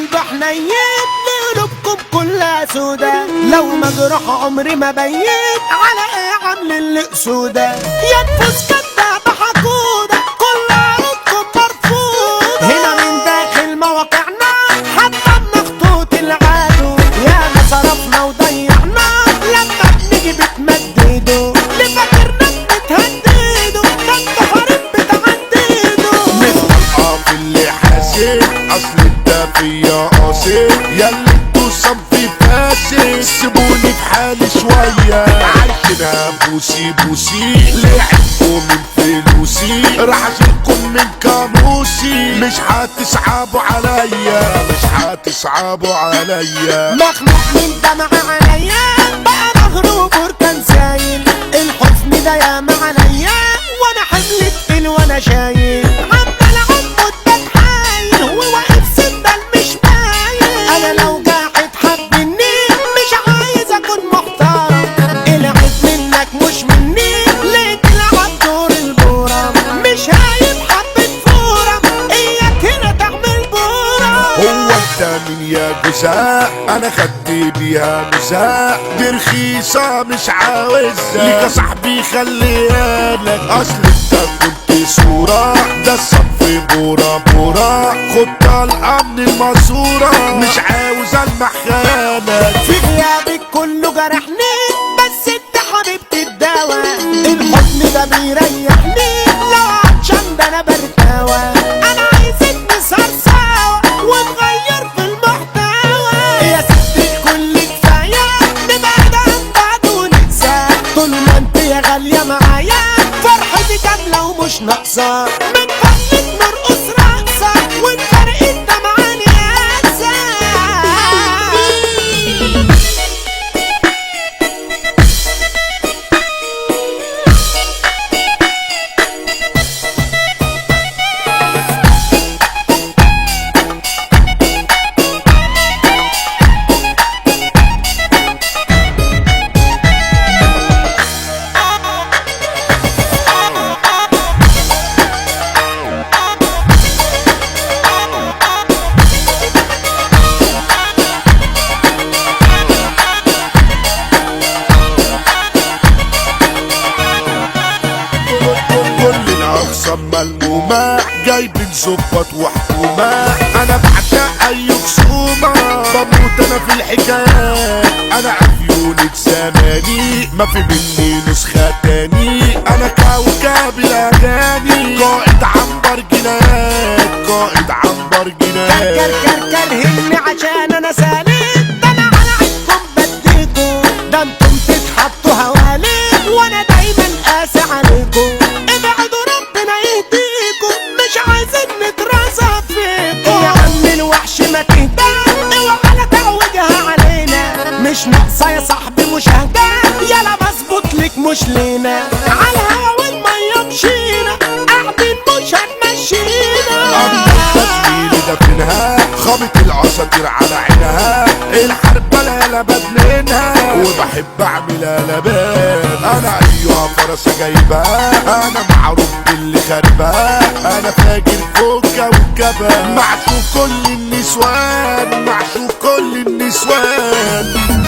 قلب حنين قلوبكم كلها سودا لو مجروح عمري ما بين على ايه عامل اللي قصوده يا نفوس كدابة حقودة كل عروضكم مرفوضة هنا من داخل مواقعنا حتى مخطوط العدو يا ما صرفنا وضيعنا لما بنيجي بتمددوا اللي فاكرنا بتهددوا ده انتوا حريم بتعددوا متطلقة في اللي حاسد اصل انت فيا قاصد ياللي انتوا صنفي فاسد سيبوني في حالي شوية عايشينها بوسي بوسي لعبكم من فلوسي راح اشيلكم من كاموسي مش هتصعبوا عليا مش هتصعبوا عليا مخلوق من دمع عليا بقى مغروب بركان سايل الحزن ده ياما عليا وانا حمل تقيل وانا شايل عمال اعمد بتحايل وواقف سندل مش مايل انا لو قاعد حبني مش عايز اكون محترم العيب منك مش مني ليه تلعب دور البورم مش هايب حبة فورم اياك هنا تعمل بورم هو انت من يا جزاء انا خدت بيها مزاق دي رخيصة مش عاوزها ليك يا صاحبي خليها لك اصل انت كنت صورة ده الصف بورا بورا خد طلقة من الماسورة مش عاوز المح خيانك في غيابك كله جرحني بس انت حبيبتي الدواء الحضن ده بيريحني لو عطشان ده انا برتاوى انا عايزك نسهر سوا ونغير في المحتوى يا ست الكل كفايه نبعد عن بعض وننسى طول ما انت يا غاليه معايا فرحتي كامله ومش ناقصه من فضلك نرقص رقصه ونفرق الدمعه نقاسه كل الاقسام ملمومة جايبين ظباط وحكومة انا بعشق اي خصومة بموت انا في الحكايات انا عفيونة زماني ما في مني نسخة تاني انا كوكب الاغاني قائد عنبر جنايات قائد عنبر كر جنايات كر كر هني عشان انا سالك ده انا على عينكم بديكوا ده انتم تتحطوا حوالي وانا دايما قاسي عليكم ابعدوا ربنا يهديكم مش عايزين نترازى فيكم يا عم الوحش ما تهدى اوعى لا تعوجها علينا مش ناقصه يا صاحبي مشاهده يلا بظبط لك مش لينا على الهوا والميه مشينا قاعدين مش هتمشينا أما التسجيل ده فينها خابط العصافير على عينها الحرب لا بدلنها وبحب اعمل قلبان انا ايها فرسة جايبها انا معروف باللي خربها انا فاجر فوق كوكبها معشوق كل النسوان معشوق كل النسوان